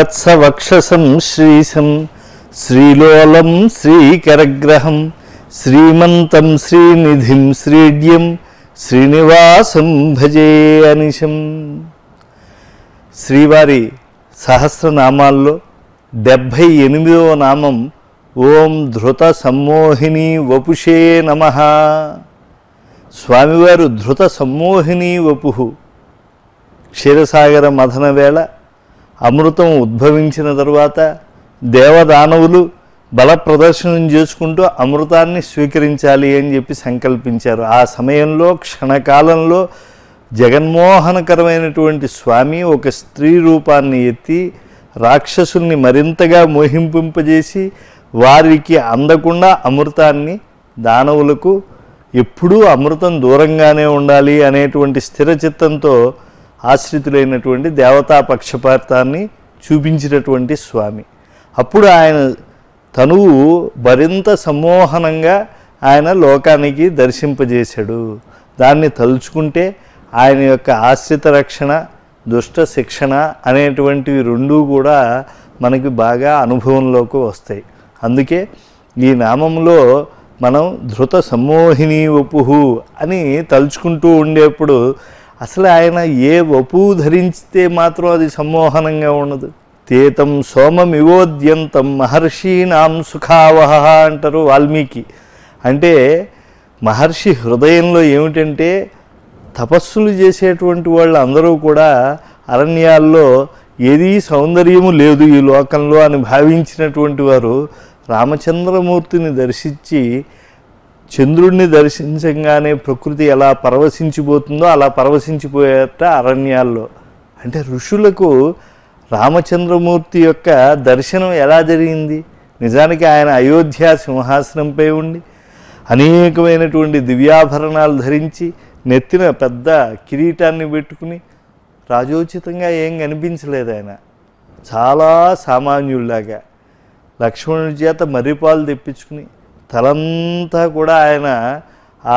శ్రీవత్సవక్షసం శ్రీశం శ్రీలోలం శ్రీకరగ్రహం శ్రీమంతం శ్రీనిధిం శ్రీడ్యం శ్రీనివాసం భజే అనిశం శ్రీవారి సహస్రనామాల్లో డెబ్భై ఎనిమిదవ నామం ఓం ధృత సమ్మోహిని వపుషే నమ స్వామివారు ధృత సమ్మోహిని వపుహు క్షీరసాగర మథన వేళ అమృతం ఉద్భవించిన తరువాత దేవదానవులు బల ప్రదర్శనం చేసుకుంటూ అమృతాన్ని స్వీకరించాలి అని చెప్పి సంకల్పించారు ఆ సమయంలో క్షణకాలంలో జగన్మోహనకరమైనటువంటి స్వామి ఒక స్త్రీ రూపాన్ని ఎత్తి రాక్షసుల్ని మరింతగా మోహింపింపజేసి వారికి అందకుండా అమృతాన్ని దానవులకు ఎప్పుడూ అమృతం దూరంగానే ఉండాలి అనేటువంటి స్థిర చిత్తంతో ఆశ్రితులైనటువంటి దేవతా పక్షపాతాన్ని చూపించినటువంటి స్వామి అప్పుడు ఆయన తనువు మరింత సమ్మోహనంగా ఆయన లోకానికి దర్శింపజేశాడు దాన్ని తలుచుకుంటే ఆయన యొక్క ఆశ్రిత రక్షణ దుష్ట శిక్షణ అనేటువంటివి రెండూ కూడా మనకి బాగా అనుభవంలోకి వస్తాయి అందుకే ఈ నామంలో మనం ధృత సమ్మోహిని వపుహు అని తలుచుకుంటూ ఉండేప్పుడు అసలు ఆయన ఏ వపు ధరించితే మాత్రం అది సమ్మోహనంగా ఉండదు తేతం సోమమివోద్యంతం మహర్షీనాం సుఖావహ అంటారు వాల్మీకి అంటే మహర్షి హృదయంలో ఏమిటంటే తపస్సులు చేసేటువంటి వాళ్ళు అందరూ కూడా అరణ్యాల్లో ఏదీ సౌందర్యము లేదు ఈ లోకంలో అని భావించినటువంటి వారు రామచంద్రమూర్తిని దర్శించి చంద్రుడిని దర్శించగానే ప్రకృతి ఎలా పరవశించిపోతుందో అలా పరవశించిపోయేట అరణ్యాల్లో అంటే ఋషులకు రామచంద్రమూర్తి యొక్క దర్శనం ఎలా జరిగింది నిజానికి ఆయన అయోధ్య సింహాసనంపై ఉండి అనేకమైనటువంటి దివ్యాభరణాలు ధరించి నెత్తిన పెద్ద కిరీటాన్ని పెట్టుకుని రాజోచితంగా ఏం కనిపించలేదు ఆయన చాలా సామాన్యుల్లాగా లక్ష్మణుడి చేత మర్రిపాలు తెప్పించుకుని తలంతా కూడా ఆయన ఆ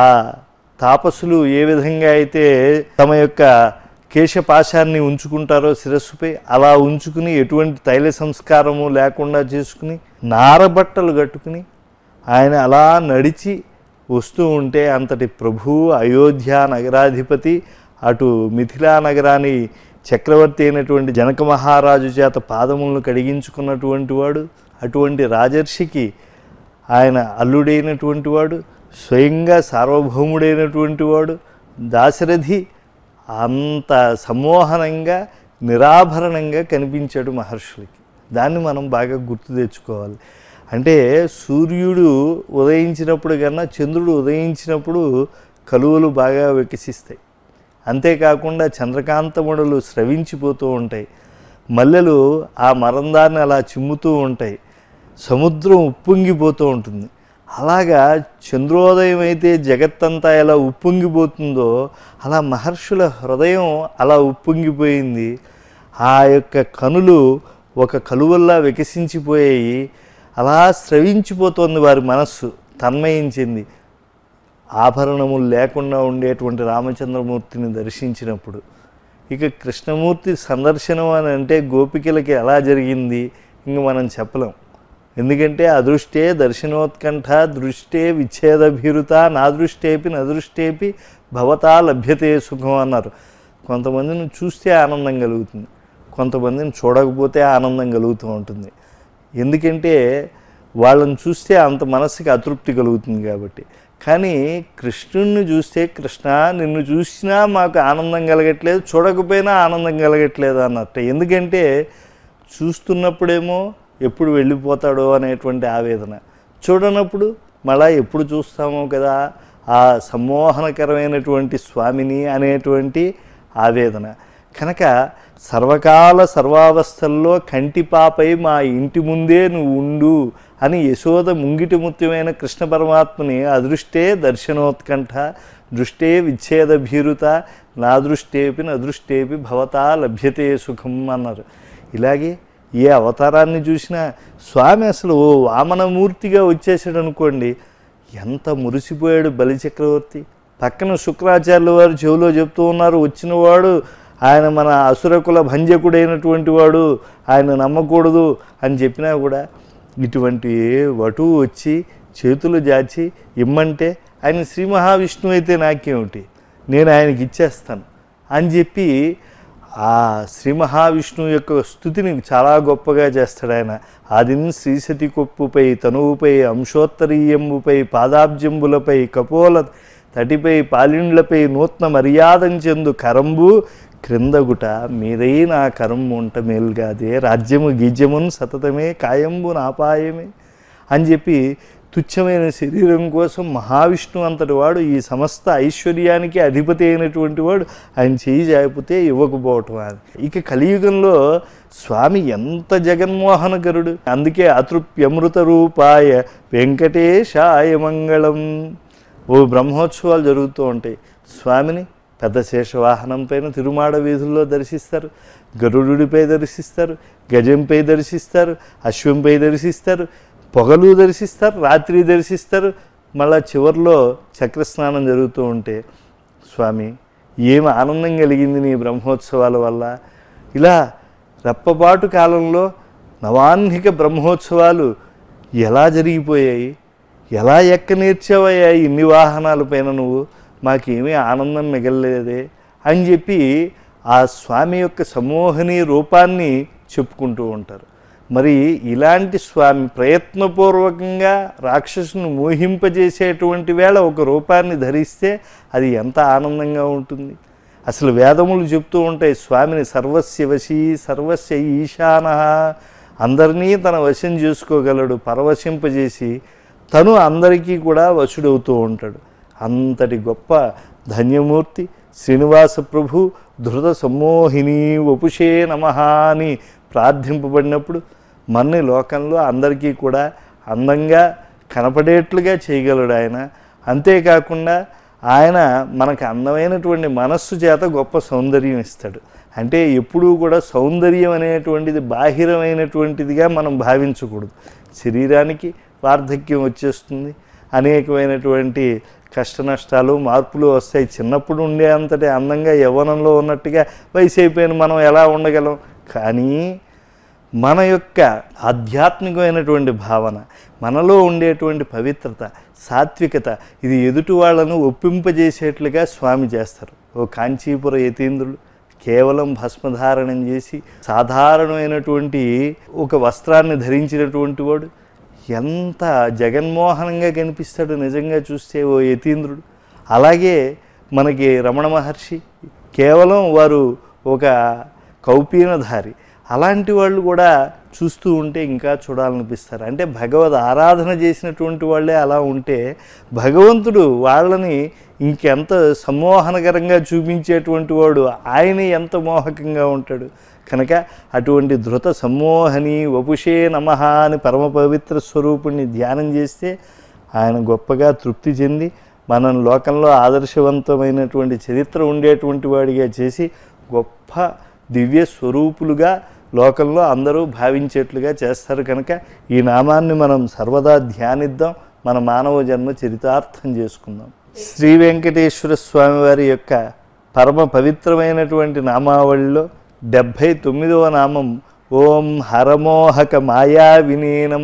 తాపసులు ఏ విధంగా అయితే తమ యొక్క కేశపాశాన్ని ఉంచుకుంటారో శిరస్సుపై అలా ఉంచుకుని ఎటువంటి తైల సంస్కారము లేకుండా చేసుకుని నారబట్టలు కట్టుకుని ఆయన అలా నడిచి వస్తూ ఉంటే అంతటి ప్రభువు అయోధ్య నగరాధిపతి అటు మిథిలా నగరాన్ని చక్రవర్తి అయినటువంటి జనక మహారాజు చేత పాదములను కడిగించుకున్నటువంటి వాడు అటువంటి రాజర్షికి ఆయన అల్లుడైనటువంటి వాడు స్వయంగా సార్వభౌముడైనటువంటి వాడు దాశరథి అంత సమ్మోహనంగా నిరాభరణంగా కనిపించాడు మహర్షులకి దాన్ని మనం బాగా గుర్తు తెచ్చుకోవాలి అంటే సూర్యుడు ఉదయించినప్పుడు కన్నా చంద్రుడు ఉదయించినప్పుడు కలువలు బాగా వికసిస్తాయి అంతేకాకుండా చంద్రకాంతముడులు స్రవించిపోతూ ఉంటాయి మల్లెలు ఆ మరందాన్ని అలా చిమ్ముతూ ఉంటాయి సముద్రం ఉప్పొంగిపోతూ ఉంటుంది అలాగా చంద్రోదయం అయితే జగత్తంతా ఎలా ఉప్పొంగిపోతుందో అలా మహర్షుల హృదయం అలా ఉప్పొంగిపోయింది ఆ యొక్క కనులు ఒక కలువల్లా వికసించిపోయాయి అలా స్రవించిపోతోంది వారి మనస్సు తన్మయించింది ఆభరణములు లేకుండా ఉండేటువంటి రామచంద్రమూర్తిని దర్శించినప్పుడు ఇక కృష్ణమూర్తి సందర్శనం అని అంటే గోపికలకి ఎలా జరిగింది ఇంక మనం చెప్పలేం ఎందుకంటే అదృష్టే దర్శనోత్కంఠ దృష్టే విచ్ఛేదభిరుత నా దృష్టేపి నదృష్టేపి భవతా లభ్యతే సుఖం అన్నారు కొంతమందిని చూస్తే ఆనందం కలుగుతుంది కొంతమందిని చూడకపోతే ఆనందం కలుగుతూ ఉంటుంది ఎందుకంటే వాళ్ళని చూస్తే అంత మనసుకి అతృప్తి కలుగుతుంది కాబట్టి కానీ కృష్ణుణ్ణి చూస్తే కృష్ణ నిన్ను చూసినా మాకు ఆనందం కలగట్లేదు చూడకపోయినా ఆనందం కలగట్లేదు అన్నట్టు ఎందుకంటే చూస్తున్నప్పుడేమో ఎప్పుడు వెళ్ళిపోతాడో అనేటువంటి ఆవేదన చూడనప్పుడు మళ్ళా ఎప్పుడు చూస్తామో కదా ఆ సమ్మోహనకరమైనటువంటి స్వామిని అనేటువంటి ఆవేదన కనుక సర్వకాల సర్వావస్థల్లో కంటిపాపై మా ఇంటి ముందే నువ్వు ఉండు అని యశోద ముంగిటి ముత్యమైన కృష్ణ పరమాత్మని అదృష్టే దర్శనోత్కంఠ దృష్టే విచ్ఛేద భీరుత నా దృష్టేపి నదృష్టేపి భవతా లభ్యతే సుఖం అన్నారు ఇలాగే ఏ అవతారాన్ని చూసినా స్వామి అసలు ఓ వామనమూర్తిగా వచ్చేసాడు అనుకోండి ఎంత మురిసిపోయాడు బలిచక్రవర్తి పక్కన శుక్రాచార్యుల వారు చెవిలో చెప్తూ ఉన్నారు వచ్చినవాడు ఆయన మన అసురకుల భంజకుడైనటువంటి వాడు ఆయన నమ్మకూడదు అని చెప్పినా కూడా ఇటువంటి వటువు వచ్చి చేతులు జాచి ఇమ్మంటే ఆయన శ్రీ మహావిష్ణువు అయితే నాకేమిటి నేను ఆయనకి ఇచ్చేస్తాను అని చెప్పి ఆ శ్రీ మహావిష్ణువు యొక్క స్థుతిని చాలా గొప్పగా చేస్తాడు ఆయన ఆదిన్ శ్రీసతి కొప్పుపై తనువుపై అంశోత్తరీయంబుపై పాదాబ్జంబులపై కపోల తటిపై పాలిండ్లపై నూత్న మర్యాదం చెందు కరంబు క్రిందగుట మీదై నా కరంబు ఉంట మేల్గాదే రాజ్యము గీజ్యమున్ సతతమే కాయంబు నాపాయమే అని చెప్పి తుచ్చమైన శరీరం కోసం మహావిష్ణువు అంతటి వాడు ఈ సమస్త ఐశ్వర్యానికి అధిపతి అయినటువంటి వాడు ఆయన చేయి జాయిపోతే ఇవ్వకపోవటం అది ఇక కలియుగంలో స్వామి ఎంత జగన్మోహనకరుడు అందుకే అతృప్యమృత రూపాయ వెంకటేశాయ మంగళం ఓ బ్రహ్మోత్సవాలు జరుగుతూ ఉంటాయి స్వామిని పెద్ద శేషవాహనం పైన తిరుమాడ వీధుల్లో దర్శిస్తారు గరుడుడిపై దర్శిస్తారు గజంపై దర్శిస్తారు అశ్వంపై దర్శిస్తారు పొగలు దర్శిస్తారు రాత్రి దర్శిస్తారు మళ్ళా చివరిలో చక్రస్నానం జరుగుతూ ఉంటే స్వామి ఏమి ఆనందం కలిగింది నీ బ్రహ్మోత్సవాల వల్ల ఇలా రెప్పపాటు కాలంలో నవాన్నిక బ్రహ్మోత్సవాలు ఎలా జరిగిపోయాయి ఎలా ఎక్క నేర్చావయ్యా ఇన్ని వాహనాల పైన నువ్వు మాకేమీ ఆనందం మిగలలేదే అని చెప్పి ఆ స్వామి యొక్క సమోహిని రూపాన్ని చెప్పుకుంటూ ఉంటారు మరి ఇలాంటి స్వామి ప్రయత్నపూర్వకంగా రాక్షసును మోహింపజేసేటువంటి వేళ ఒక రూపాన్ని ధరిస్తే అది ఎంత ఆనందంగా ఉంటుంది అసలు వేదములు చెప్తూ ఉంటాయి స్వామిని సర్వస్య వశీ సర్వస్య ఈశాన అందరినీ తన వశం చేసుకోగలడు పరవశింపజేసి తను అందరికీ కూడా వశుడవుతూ ఉంటాడు అంతటి గొప్ప ధన్యమూర్తి శ్రీనివాస ప్రభు ధృత సమ్మోహిని వపుషే నమ అని ప్రార్థింపబడినప్పుడు మన్ని లోకంలో అందరికీ కూడా అందంగా కనపడేట్లుగా చేయగలడు ఆయన అంతేకాకుండా ఆయన మనకు అందమైనటువంటి మనస్సు చేత గొప్ప సౌందర్యం ఇస్తాడు అంటే ఎప్పుడూ కూడా సౌందర్యం అనేటువంటిది బాహిరమైనటువంటిదిగా మనం భావించకూడదు శరీరానికి వార్ధక్యం వచ్చేస్తుంది అనేకమైనటువంటి కష్ట నష్టాలు మార్పులు వస్తాయి చిన్నప్పుడు ఉండే అంతటి అందంగా యవ్వనంలో ఉన్నట్టుగా వయసు అయిపోయిన మనం ఎలా ఉండగలం కానీ మన యొక్క ఆధ్యాత్మికమైనటువంటి భావన మనలో ఉండేటువంటి పవిత్రత సాత్వికత ఇది ఎదుటి వాళ్ళను ఒప్పింపజేసేట్లుగా స్వామి చేస్తారు ఓ కాంచీపుర యతీంద్రులు కేవలం భస్మధారణం చేసి సాధారణమైనటువంటి ఒక వస్త్రాన్ని ధరించినటువంటి వాడు ఎంత జగన్మోహనంగా కనిపిస్తాడు నిజంగా చూస్తే ఓ యతీంద్రుడు అలాగే మనకి రమణ మహర్షి కేవలం వారు ఒక కౌపీనధారి అలాంటి వాళ్ళు కూడా చూస్తూ ఉంటే ఇంకా చూడాలనిపిస్తారు అంటే భగవద్ ఆరాధన చేసినటువంటి వాళ్ళే అలా ఉంటే భగవంతుడు వాళ్ళని ఇంకెంత సమ్మోహనకరంగా చూపించేటువంటి వాడు ఆయన ఎంత మోహకంగా ఉంటాడు కనుక అటువంటి ధృత సమ్మోహని వపుషే నమ అని పరమ పవిత్ర స్వరూపుణ్ణి ధ్యానం చేస్తే ఆయన గొప్పగా తృప్తి చెంది మనం లోకంలో ఆదర్శవంతమైనటువంటి చరిత్ర ఉండేటువంటి వాడిగా చేసి గొప్ప దివ్య స్వరూపులుగా లోకంలో అందరూ భావించేట్లుగా చేస్తారు కనుక ఈ నామాన్ని మనం సర్వదా ధ్యానిద్దాం మన మానవ జన్మ చరితార్థం చేసుకుందాం శ్రీ వెంకటేశ్వర స్వామి వారి యొక్క పరమ పవిత్రమైనటువంటి నామావళిలో డెబ్భై తొమ్మిదవ నామం ఓం హరమోహక మాయావినే నమ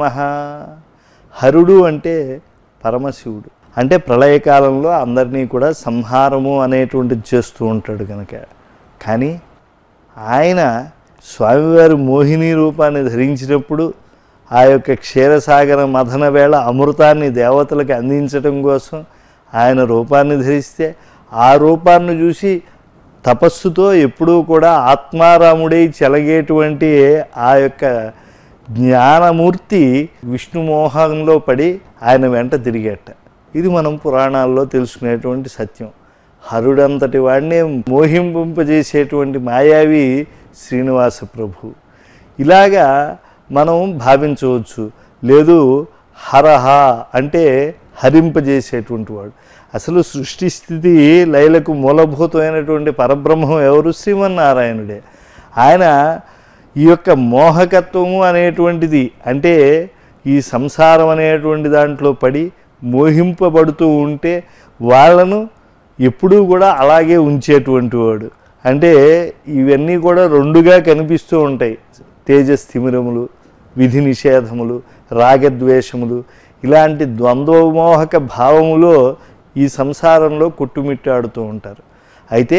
హరుడు అంటే పరమశివుడు అంటే ప్రళయకాలంలో అందరినీ కూడా సంహారము అనేటువంటిది చేస్తూ ఉంటాడు కనుక కానీ ఆయన స్వామివారి మోహిని రూపాన్ని ధరించినప్పుడు ఆ యొక్క క్షీరసాగర మథన వేళ అమృతాన్ని దేవతలకు అందించడం కోసం ఆయన రూపాన్ని ధరిస్తే ఆ రూపాన్ని చూసి తపస్సుతో ఎప్పుడూ కూడా ఆత్మారాముడై చెలగేటువంటి ఆ యొక్క జ్ఞానమూర్తి విష్ణుమోహంలో పడి ఆయన వెంట తిరిగేట ఇది మనం పురాణాల్లో తెలుసుకునేటువంటి సత్యం హరుడంతటి వాడినే మోహింపింపజేసేటువంటి మాయావి శ్రీనివాస ప్రభు ఇలాగా మనం భావించవచ్చు లేదు హరహ అంటే హరింపజేసేటువంటి వాడు అసలు సృష్టి స్థితి లయలకు మూలభూతమైనటువంటి పరబ్రహ్మం ఎవరు శ్రీమన్నారాయణుడే ఆయన ఈ యొక్క మోహకత్వము అనేటువంటిది అంటే ఈ సంసారం అనేటువంటి దాంట్లో పడి మోహింపబడుతూ ఉంటే వాళ్ళను ఎప్పుడూ కూడా అలాగే ఉంచేటువంటి వాడు అంటే ఇవన్నీ కూడా రెండుగా కనిపిస్తూ ఉంటాయి తేజస్థిమిరములు విధి నిషేధములు రాగద్వేషములు ఇలాంటి ద్వంద్వమోహక భావములో ఈ సంసారంలో కొట్టుమిట్టాడుతూ ఉంటారు అయితే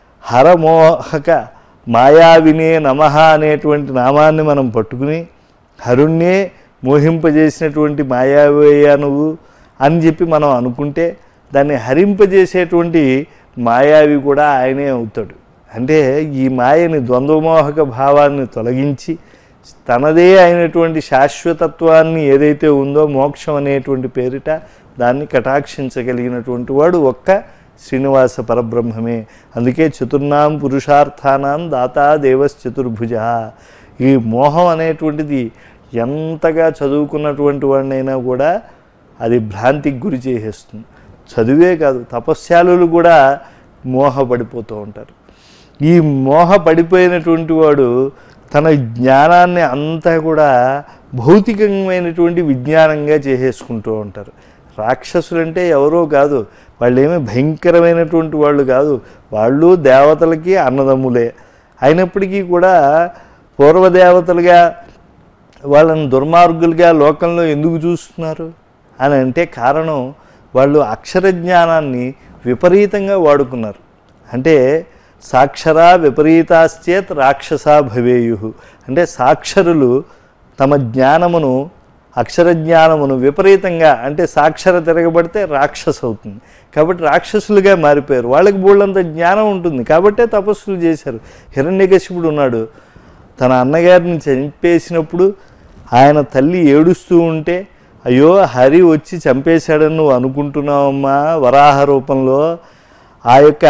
హరమోహక మాయావినే నమః అనేటువంటి నామాన్ని మనం పట్టుకుని హరుణ్ణే మోహింపజేసినటువంటి మాయావేయ నువ్వు అని చెప్పి మనం అనుకుంటే దాన్ని హరింపజేసేటువంటి మాయావి కూడా ఆయనే అవుతాడు అంటే ఈ మాయని ద్వంద్వమోహక భావాన్ని తొలగించి తనదే అయినటువంటి శాశ్వతత్వాన్ని ఏదైతే ఉందో మోక్షం అనేటువంటి పేరిట దాన్ని కటాక్షించగలిగినటువంటి వాడు ఒక్క శ్రీనివాస పరబ్రహ్మమే అందుకే చతుర్నాం పురుషార్థానాం దాతా దేవశ్చతుర్భుజ ఈ మోహం అనేటువంటిది ఎంతగా చదువుకున్నటువంటి వాడినైనా కూడా అది భ్రాంతికి గురి చేసేస్తుంది చదువే కాదు తపస్యాలులు కూడా మోహపడిపోతూ ఉంటారు ఈ మోహ పడిపోయినటువంటి వాడు తన జ్ఞానాన్ని అంతా కూడా భౌతికమైనటువంటి విజ్ఞానంగా చేసేసుకుంటూ ఉంటారు రాక్షసులంటే ఎవరో కాదు వాళ్ళు ఏమి భయంకరమైనటువంటి వాళ్ళు కాదు వాళ్ళు దేవతలకి అన్నదమ్ములే అయినప్పటికీ కూడా పూర్వదేవతలుగా వాళ్ళని దుర్మార్గులుగా లోకంలో ఎందుకు చూస్తున్నారు అని అంటే కారణం వాళ్ళు అక్షర జ్ఞానాన్ని విపరీతంగా వాడుకున్నారు అంటే సాక్షరా విపరీతాశ్చేత్ రాక్షసా భవేయు అంటే సాక్షరులు తమ జ్ఞానమును అక్షర జ్ఞానమును విపరీతంగా అంటే సాక్షర తిరగబడితే రాక్షస అవుతుంది కాబట్టి రాక్షసులుగా మారిపోయారు వాళ్ళకి బోళ్ళంత జ్ఞానం ఉంటుంది కాబట్టే తపస్సులు చేశారు హిరణ్యకశిపుడు ఉన్నాడు తన అన్నగారిని చంపేసినప్పుడు ఆయన తల్లి ఏడుస్తూ ఉంటే అయ్యో హరి వచ్చి చంపేశాడని నువ్వు అనుకుంటున్నావమ్మా వరాహ రూపంలో ఆ యొక్క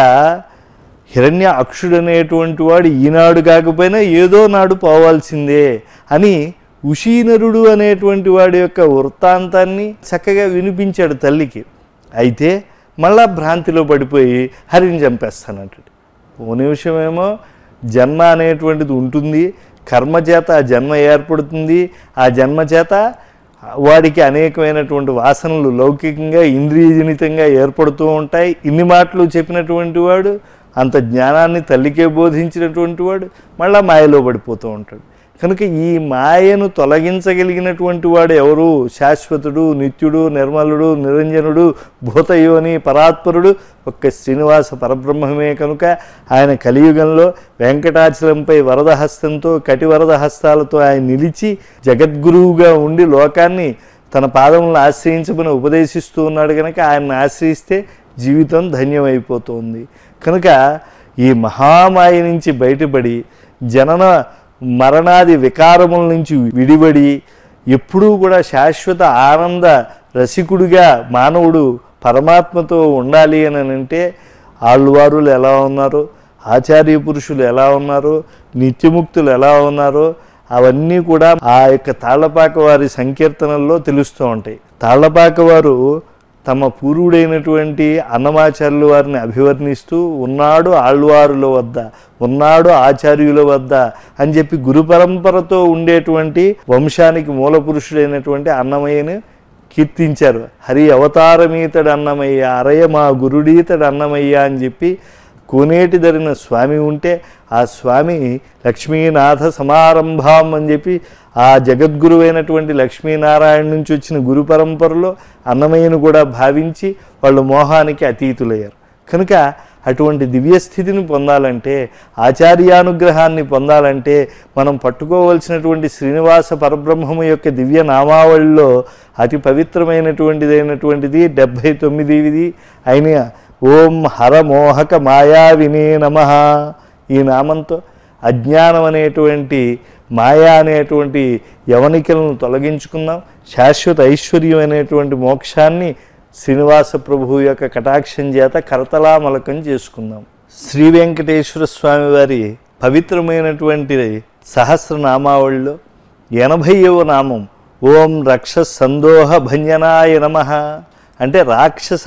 హిరణ్య అక్షుడు అనేటువంటి వాడు ఈనాడు కాకపోయినా ఏదో నాడు పోవాల్సిందే అని ఉషీనరుడు అనేటువంటి వాడి యొక్క వృత్తాంతాన్ని చక్కగా వినిపించాడు తల్లికి అయితే మళ్ళా భ్రాంతిలో పడిపోయి హరిని చంపేస్తానంటాడు ఓ నిమిషమేమో జన్మ అనేటువంటిది ఉంటుంది కర్మ చేత ఆ జన్మ ఏర్పడుతుంది ఆ జన్మ చేత వాడికి అనేకమైనటువంటి వాసనలు లౌకికంగా ఇంద్రియజనితంగా ఏర్పడుతూ ఉంటాయి ఇన్ని మాటలు చెప్పినటువంటి వాడు అంత జ్ఞానాన్ని తల్లికే బోధించినటువంటి వాడు మళ్ళా మాయలో పడిపోతూ ఉంటాడు కనుక ఈ మాయను తొలగించగలిగినటువంటి వాడు ఎవరు శాశ్వతుడు నిత్యుడు నిర్మలుడు నిరంజనుడు భూతయోని పరాత్పరుడు ఒక్క శ్రీనివాస పరబ్రహ్మమే కనుక ఆయన కలియుగంలో వెంకటాచలంపై వరద హస్తంతో కటి వరద హస్తాలతో ఆయన నిలిచి జగద్గురువుగా ఉండి లోకాన్ని తన పాదములను ఆశ్రయించమని ఉపదేశిస్తూ ఉన్నాడు కనుక ఆయన్ని ఆశ్రయిస్తే జీవితం ధన్యమైపోతుంది కనుక ఈ మహామాయ నుంచి బయటపడి జనన మరణాది వికారముల నుంచి విడిబడి ఎప్పుడూ కూడా శాశ్వత ఆనంద రసికుడిగా మానవుడు పరమాత్మతో ఉండాలి అని అంటే ఆళ్ళవారులు ఎలా ఉన్నారు ఆచార్య పురుషులు ఎలా ఉన్నారు నిత్యముక్తులు ఎలా ఉన్నారో అవన్నీ కూడా ఆ యొక్క తాళ్ళపాక వారి సంకీర్తనల్లో తెలుస్తూ ఉంటాయి తాళ్ళపాక వారు తమ పూర్వుడైనటువంటి అన్నమాచార్యుల వారిని అభివర్ణిస్తూ ఉన్నాడు ఆళ్వారుల వద్ద ఉన్నాడు ఆచార్యుల వద్ద అని చెప్పి గురు పరంపరతో ఉండేటువంటి వంశానికి మూల పురుషుడైనటువంటి అన్నమయ్యని కీర్తించారు హరి అవతారమీతడు అన్నమయ్య అరయ మా గురుడీతడు అన్నమయ్య అని చెప్పి కోనేటి ధరిన స్వామి ఉంటే ఆ స్వామి లక్ష్మీనాథ సమారంభం అని చెప్పి ఆ జగద్గురువైనటువంటి లక్ష్మీనారాయణ నుంచి వచ్చిన గురు పరంపరలో అన్నమయ్యను కూడా భావించి వాళ్ళు మోహానికి అతీతులయ్యారు కనుక అటువంటి దివ్యస్థితిని పొందాలంటే ఆచార్యానుగ్రహాన్ని పొందాలంటే మనం పట్టుకోవలసినటువంటి శ్రీనివాస పరబ్రహ్మము యొక్క దివ్య నామావళిలో అతి పవిత్రమైనటువంటిదైనటువంటిది డెబ్భై తొమ్మిదిది అయిన ఓం హరమోహక మాయావినే నమ ఈ నామంతో అజ్ఞానం అనేటువంటి మాయా అనేటువంటి యవనికలను తొలగించుకుందాం శాశ్వత ఐశ్వర్యం అనేటువంటి మోక్షాన్ని శ్రీనివాస ప్రభువు యొక్క కటాక్షం చేత కరతలామలకం చేసుకుందాం శ్రీ వెంకటేశ్వర స్వామి వారి పవిత్రమైనటువంటి సహస్రనామావళిలో ఎనభైవ నామం ఓం రక్ష సందోహ భంజనాయ నమ అంటే రాక్షస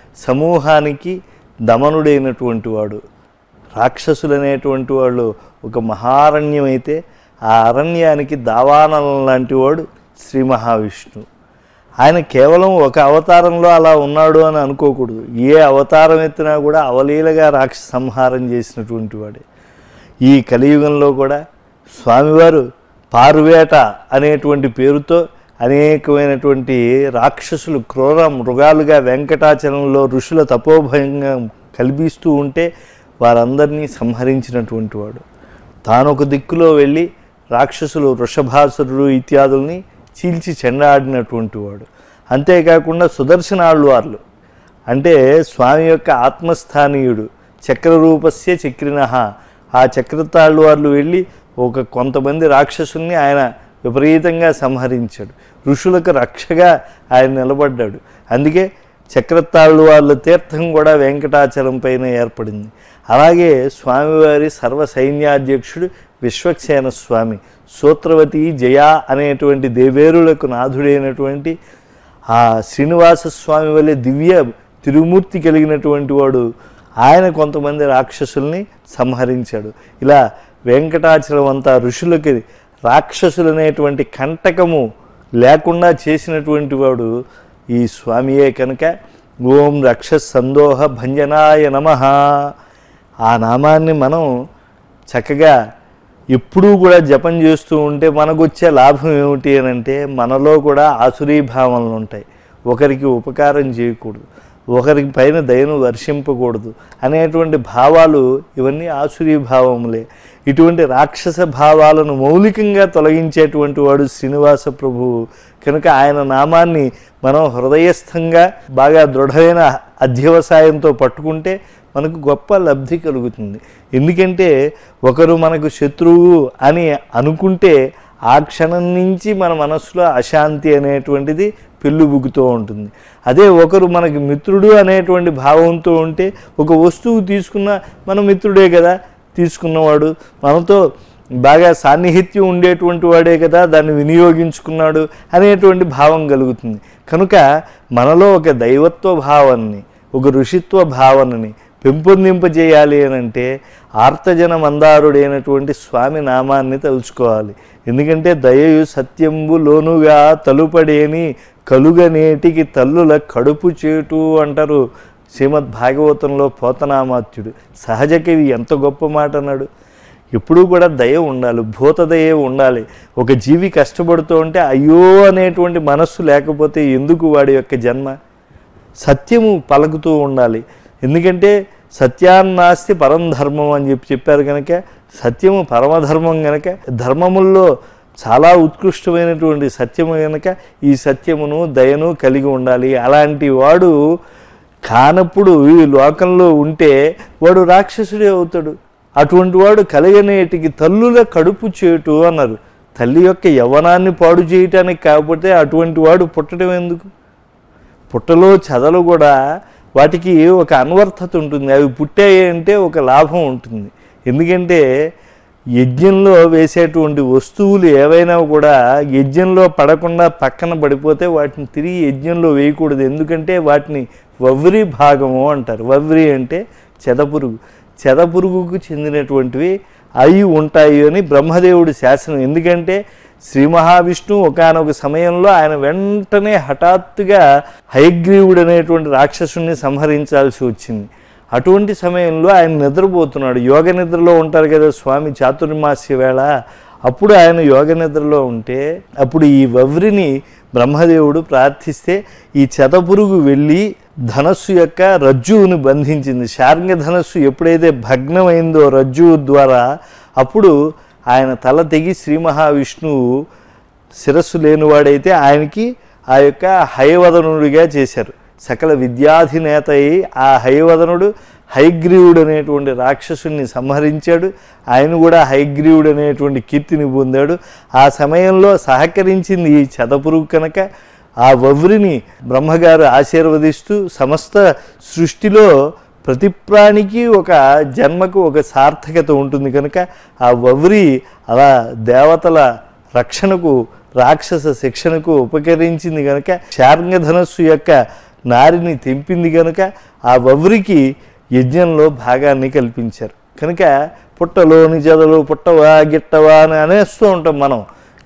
సమూహానికి దమనుడైనటువంటి వాడు రాక్షసులు అనేటువంటి వాళ్ళు ఒక మహారణ్యం అయితే ఆ అరణ్యానికి దావానలం లాంటి వాడు శ్రీ మహావిష్ణువు ఆయన కేవలం ఒక అవతారంలో అలా ఉన్నాడు అని అనుకోకూడదు ఏ అవతారం ఎత్తినా కూడా అవలీలగా రాక్షస సంహారం చేసినటువంటి వాడే ఈ కలియుగంలో కూడా స్వామివారు పారువేట అనేటువంటి పేరుతో అనేకమైనటువంటి రాక్షసులు క్రూర మృగాలుగా వెంకటాచలంలో ఋషుల తపోభయంగా కల్పిస్తూ ఉంటే వారందరినీ సంహరించినటువంటి వాడు తాను ఒక దిక్కులో వెళ్ళి రాక్షసులు వృషభాసురుడు ఇత్యాదుల్ని చీల్చి చెండాడినటువంటి వాడు అంతేకాకుండా సుదర్శనాళ్ళు అంటే స్వామి యొక్క ఆత్మస్థానీయుడు చక్రరూపస్య చక్రిన ఆ చక్రతాళ్ళు వాళ్ళు వెళ్ళి ఒక కొంతమంది రాక్షసుల్ని ఆయన విపరీతంగా సంహరించాడు ఋషులకు రక్షగా ఆయన నిలబడ్డాడు అందుకే చక్రతాళ్ళు వాళ్ళ తీర్థం కూడా వెంకటాచలం పైన ఏర్పడింది అలాగే స్వామివారి సర్వ సైన్యాధ్యక్షుడు విశ్వక్సేన స్వామి సూత్రవతి జయ అనేటువంటి దేవేరులకు నాథుడైనటువంటి ఆ శ్రీనివాస స్వామి వల్లే దివ్య తిరుమూర్తి కలిగినటువంటి వాడు ఆయన కొంతమంది రాక్షసుల్ని సంహరించాడు ఇలా వెంకటాచలం అంతా ఋషులకి రాక్షసులు అనేటువంటి కంటకము లేకుండా చేసినటువంటి వాడు ఈ స్వామియే కనుక ఓం రక్ష సందోహ భంజనాయ నమ ఆ నామాన్ని మనం చక్కగా ఎప్పుడూ కూడా జపం చేస్తూ ఉంటే మనకు వచ్చే లాభం ఏమిటి అని అంటే మనలో కూడా ఆసురీ భావనలు ఉంటాయి ఒకరికి ఉపకారం చేయకూడదు ఒకరికి పైన దయను వర్షింపకూడదు అనేటువంటి భావాలు ఇవన్నీ ఆసురీ భావములే ఇటువంటి రాక్షస భావాలను మౌలికంగా తొలగించేటువంటి వాడు శ్రీనివాస ప్రభువు కనుక ఆయన నామాన్ని మనం హృదయస్థంగా బాగా దృఢమైన అధ్యవసాయంతో పట్టుకుంటే మనకు గొప్ప లబ్ధి కలుగుతుంది ఎందుకంటే ఒకరు మనకు శత్రువు అని అనుకుంటే ఆ క్షణం నుంచి మన మనసులో అశాంతి అనేటువంటిది పెళ్ళుబుగుతూ ఉంటుంది అదే ఒకరు మనకి మిత్రుడు అనేటువంటి భావంతో ఉంటే ఒక వస్తువు తీసుకున్న మన మిత్రుడే కదా తీసుకున్నవాడు మనతో బాగా సాన్నిహిత్యం ఉండేటువంటి వాడే కదా దాన్ని వినియోగించుకున్నాడు అనేటువంటి భావం కలుగుతుంది కనుక మనలో ఒక దైవత్వ భావాన్ని ఒక ఋషిత్వ భావనని పెంపొందింపజేయాలి అని అంటే ఆర్తజన మందారుడైనటువంటి స్వామి నామాన్ని తలుచుకోవాలి ఎందుకంటే దయయు సత్యంబు లోనుగా తలుపడేని కలుగనేటికి తల్లుల కడుపు చేటు అంటారు శ్రీమద్ భాగవతంలో పోతనామాత్యుడు సహజ కవి ఎంత గొప్ప మాట అన్నాడు ఎప్పుడూ కూడా దయ ఉండాలి భూతదయ ఉండాలి ఒక జీవి కష్టపడుతూ ఉంటే అయ్యో అనేటువంటి మనస్సు లేకపోతే ఎందుకు వాడి యొక్క జన్మ సత్యము పలుకుతూ ఉండాలి ఎందుకంటే సత్యాన్నాస్తి పరం ధర్మం అని చెప్పి చెప్పారు కనుక సత్యము పరమధర్మం కనుక ధర్మముల్లో చాలా ఉత్కృష్టమైనటువంటి సత్యము కనుక ఈ సత్యమును దయను కలిగి ఉండాలి అలాంటి వాడు కానప్పుడు ఈ లోకంలో ఉంటే వాడు రాక్షసుడే అవుతాడు అటువంటి వాడు కలిగనేటికి తల్లుల కడుపు చేటు అన్నారు తల్లి యొక్క యవ్వనాన్ని పాడు చేయటానికి కాకపోతే అటువంటి వాడు పుట్టడం ఎందుకు పుట్టలో చదలు కూడా వాటికి ఒక అన్వర్థత ఉంటుంది అవి పుట్టాయి అంటే ఒక లాభం ఉంటుంది ఎందుకంటే యజ్ఞంలో వేసేటువంటి వస్తువులు ఏవైనా కూడా యజ్ఞంలో పడకుండా పక్కన పడిపోతే వాటిని తిరిగి యజ్ఞంలో వేయకూడదు ఎందుకంటే వాటిని వవ్రి భాగము అంటారు వవ్రి అంటే చెదపురుగు చెదపురుగుకు చెందినటువంటివి అయి ఉంటాయి అని బ్రహ్మదేవుడి శాసనం ఎందుకంటే శ్రీ మహావిష్ణువు ఒకనొక సమయంలో ఆయన వెంటనే హఠాత్తుగా హయగ్రీవుడు అనేటువంటి రాక్షసుని సంహరించాల్సి వచ్చింది అటువంటి సమయంలో ఆయన నిద్రపోతున్నాడు యోగ నిద్రలో ఉంటారు కదా స్వామి చాతుర్మాస్య వేళ అప్పుడు ఆయన యోగ నిద్రలో ఉంటే అప్పుడు ఈ వవ్రిని బ్రహ్మదేవుడు ప్రార్థిస్తే ఈ చెదపురుగు వెళ్ళి ధనస్సు యొక్క రజ్జువుని బంధించింది శార్ంగ ధనస్సు ఎప్పుడైతే భగ్నమైందో రజ్జువు ద్వారా అప్పుడు ఆయన తల తెగి శ్రీ మహావిష్ణువు శిరస్సు లేనివాడైతే ఆయనకి ఆ యొక్క హయవదనుడిగా చేశారు సకల విద్యాధినేత అయి ఆ హయవదనుడు హైగ్రీవుడు అనేటువంటి రాక్షసుని సంహరించాడు ఆయన కూడా హైగ్రీవుడు అనేటువంటి కీర్తిని పొందాడు ఆ సమయంలో సహకరించింది ఈ చదపురుగు కనుక ఆ వవ్రిని బ్రహ్మగారు ఆశీర్వదిస్తూ సమస్త సృష్టిలో ప్రతి ప్రాణికి ఒక జన్మకు ఒక సార్థకత ఉంటుంది కనుక ఆ వవ్రి అలా దేవతల రక్షణకు రాక్షస శిక్షణకు ఉపకరించింది కనుక శార్ంగధనస్సు యొక్క నారిని తెంపింది కనుక ఆ వవ్రికి యజ్ఞంలో భాగాన్ని కల్పించారు కనుక పుట్టలోని జదలు పుట్టవా గిట్టవా అని అనేస్తూ ఉంటాం మనం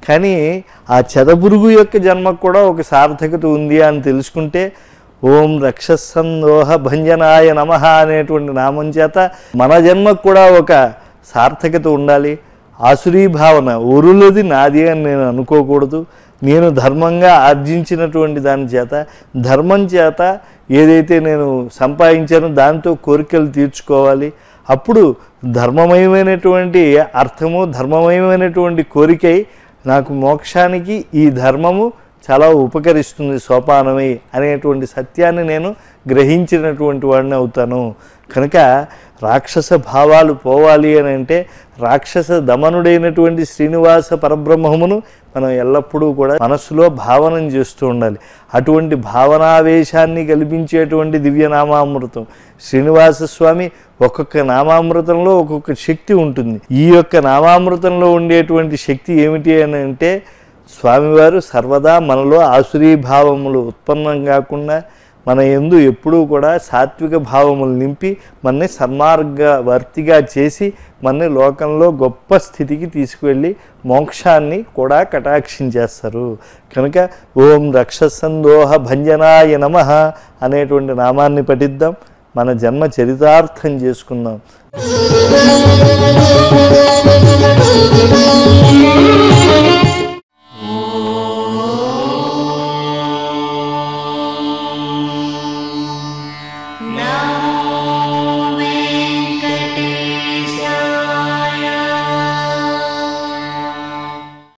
కానీ ఆ చెదపురుగు యొక్క జన్మకు కూడా ఒక సార్థకత ఉంది అని తెలుసుకుంటే ఓం రక్షసందోహ భంజనాయ నమ అనేటువంటి నామం చేత మన జన్మకు కూడా ఒక సార్థకత ఉండాలి ఆసురీ భావన ఒరులది నాది అని నేను అనుకోకూడదు నేను ధర్మంగా ఆర్జించినటువంటి దాని చేత ధర్మం చేత ఏదైతే నేను సంపాదించానో దాంతో కోరికలు తీర్చుకోవాలి అప్పుడు ధర్మమయమైనటువంటి అర్థము ధర్మమయమైనటువంటి కోరికై నాకు మోక్షానికి ఈ ధర్మము చాలా ఉపకరిస్తుంది సోపానమై అనేటువంటి సత్యాన్ని నేను గ్రహించినటువంటి వాడిని అవుతాను కనుక రాక్షస భావాలు పోవాలి అని అంటే రాక్షస దమనుడైనటువంటి శ్రీనివాస పరబ్రహ్మమును మనం ఎల్లప్పుడూ కూడా మనస్సులో భావనం చేస్తూ ఉండాలి అటువంటి భావనావేశాన్ని కల్పించేటువంటి దివ్యనామామృతం శ్రీనివాస స్వామి ఒక్కొక్క నామామృతంలో ఒక్కొక్క శక్తి ఉంటుంది ఈ యొక్క నామామృతంలో ఉండేటువంటి శక్తి ఏమిటి అని అంటే స్వామివారు సర్వదా మనలో ఆసురీ భావములు ఉత్పన్నం కాకుండా మన ఎందు ఎప్పుడూ కూడా సాత్విక భావములు నింపి మనని సన్మార్గవర్తిగా చేసి మనని లోకంలో గొప్ప స్థితికి తీసుకువెళ్ళి మోక్షాన్ని కూడా కటాక్షించేస్తారు కనుక ఓం రక్షసందోహ భంజనాయ నమ అనేటువంటి నామాన్ని పఠిద్దాం మన జన్మ చరితార్థం చేసుకుందాం Thank you.